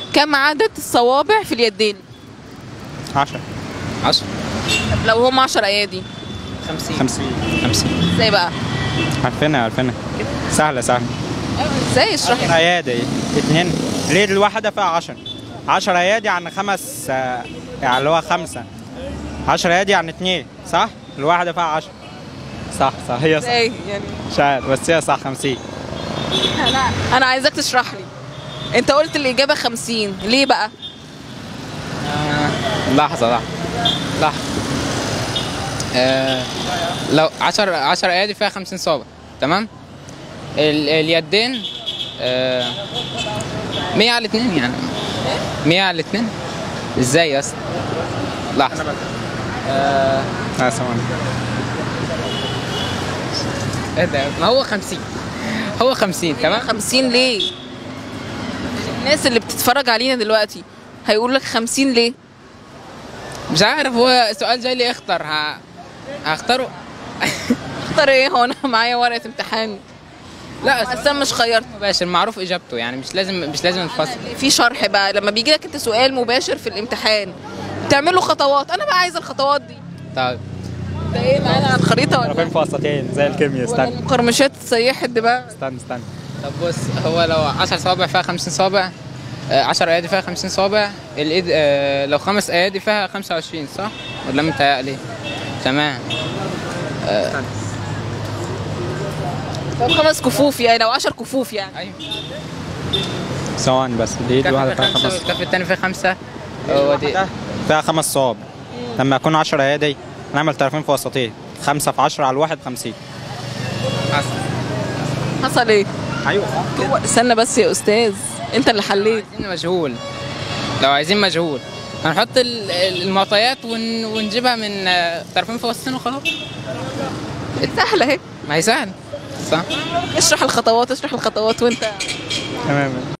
كم عدد الصوابع في اليدين 10 10 طب لو هم 10 ايادي 50 50 50 ازاي بقى عارفينها عارفينها سهلة سهلة ايوه ازاي اشرح لي ايادي اتنين ليه الواحدة فيها 10 10 ايادي يعني خمس آه، يعني اللي هو خمسة 10 ايادي يعني اتنين صح؟ الواحدة فيها 10 صح صح هي صح ازاي يعني مش عارف بس هي صح 50 انا انا عايزاك تشرح لي انت قلت الاجابه 50 ليه بقى لحظة لحظة لحظة آه لو 10 10 ايادي فيها 50 صابع تمام ال اليدين آه 100 على 2 يعني 100 على 2 ازاي يا اسطى لحظة آه لا ثواني ايه ده ما هو 50 هو 50 تمام 50 ليه الناس اللي بتتفرج علينا دلوقتي هيقول لك 50 ليه مش عارف هو سؤال جاي لي اختر ه... هختاره اختار ايه هو انا معايا ورقه امتحان لا اصلا مش خيرت مباشر معروف اجابته يعني مش لازم مش لازم الفصل في شرح بقى لما بيجي لك انت سؤال مباشر في الامتحان بتعمل له خطوات انا بقى عايزه الخطوات دي طيب ده ايه معانا على الخريطه ولا طرفين فاصلتين زي الكيمياء ولا استنى المقرمشات سيحت بقى استنى استنى طب بص هو لو 10 صوابع فيها 50 صابع 10 ايادي فيها 50 صابع الايد آه، لو خمس ايادي فيها 25 صح ولا متهيألي تمام لو خمس كفوف يعني لو 10 كفوف يعني ايوه ثواني بس الايد الكف الواحدة فيه فيها خمسة خمس والكف التاني فيه خمسة هو دي فيها خمس صوابع لما يكون 10 ايادي نعمل طرفين في وسطين 5 في 10 على الواحد 50 حصل ايه ايوه هو استنى بس يا استاذ انت اللي حليت عايزين مجهول لو عايزين مجهول هنحط ال- ال- المعطيات ون- ونجيبها من آه، طرفين في وسطين وخلاص سهله اهي ما هي سهل صح اشرح الخطوات اشرح الخطوات وانت تمام